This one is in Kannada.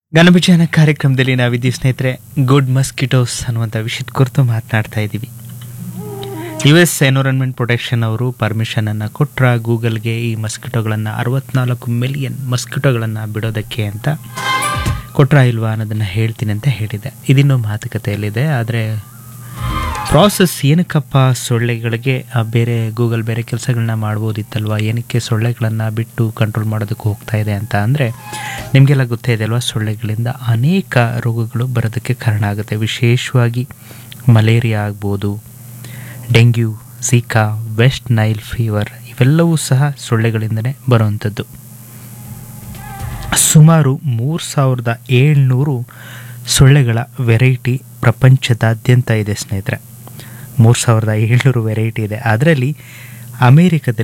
ಘನವಿಜಯನ ಕಾರ್ಯಕ್ರಮದಲ್ಲಿ ನಾವಿದ್ದೀವಿ ಸ್ನೇಹಿತರೆ ಗುಡ್ ಮಸ್ಕಿಟೋಸ್ ಅನ್ನುವಂಥ ವಿಷಯದ ಕುರಿತು ಮಾತನಾಡ್ತಾ ಇದ್ದೀವಿ ಯು ಎಸ್ ಎನ್ವಿರಾನ್ಮೆಂಟ್ ಪ್ರೊಟೆಕ್ಷನ್ ಅವರು ಪರ್ಮಿಷನನ್ನು ಕೊಟ್ರ ಗೂಗಲ್ಗೆ ಈ ಮಸ್ಕಿಟೋಗಳನ್ನು ಅರವತ್ನಾಲ್ಕು ಮಿಲಿಯನ್ ಮಸ್ಕಿಟೋಗಳನ್ನು ಬಿಡೋದಕ್ಕೆ ಅಂತ ಕೊಟ್ರ ಇಲ್ವಾ ಅನ್ನೋದನ್ನು ಹೇಳ್ತೀನಿ ಅಂತ ಹೇಳಿದೆ ಇದಿನ್ನೂ ಮಾತುಕತೆಯಲ್ಲಿದೆ ಆದರೆ ಪ್ರಾಸೆಸ್ ಏನಕ್ಕಪ್ಪ ಸೊಳ್ಳೆಗಳಿಗೆ ಆ, ಬೇರೆ ಗೂಗಲ್ ಬೇರೆ ಕೆಲಸಗಳನ್ನ ಮಾಡ್ಬೋದಿತ್ತಲ್ವ ಏನಕ್ಕೆ ಸೊಳ್ಳೆಗಳನ್ನು ಬಿಟ್ಟು ಕಂಟ್ರೋಲ್ ಮಾಡೋದಕ್ಕೆ ಹೋಗ್ತಾ ಇದೆ ಅಂತ ಅಂದರೆ ನಿಮಗೆಲ್ಲ ಗೊತ್ತೇ ಇದೆ ಅಲ್ವಾ ಸೊಳ್ಳೆಗಳಿಂದ ಅನೇಕ ರೋಗಗಳು ಬರೋದಕ್ಕೆ ಕಾರಣ ಆಗುತ್ತೆ ವಿಶೇಷವಾಗಿ ಮಲೇರಿಯಾ ಆಗ್ಬೋದು dengue Zika West Nile fever ಇವೆಲ್ಲವೂ ಸಹ ಸೊಳ್ಳೆಗಳಿಂದಲೇ ಬರುವಂಥದ್ದು ಸುಮಾರು ಮೂರು ಸಾವಿರದ ಏಳ್ನೂರು ಸೊಳ್ಳೆಗಳ ವೆರೈಟಿ ಪ್ರಪಂಚದಾದ್ಯಂತ ಇದೆ ಸ್ನೇಹಿತರೆ ಮೂರು ಸಾವಿರದ ಏಳ್ನೂರು ವೆರೈಟಿ ಇದೆ ಅದರಲ್ಲಿ ಅಮೇರಿಕದಲ್ಲಿ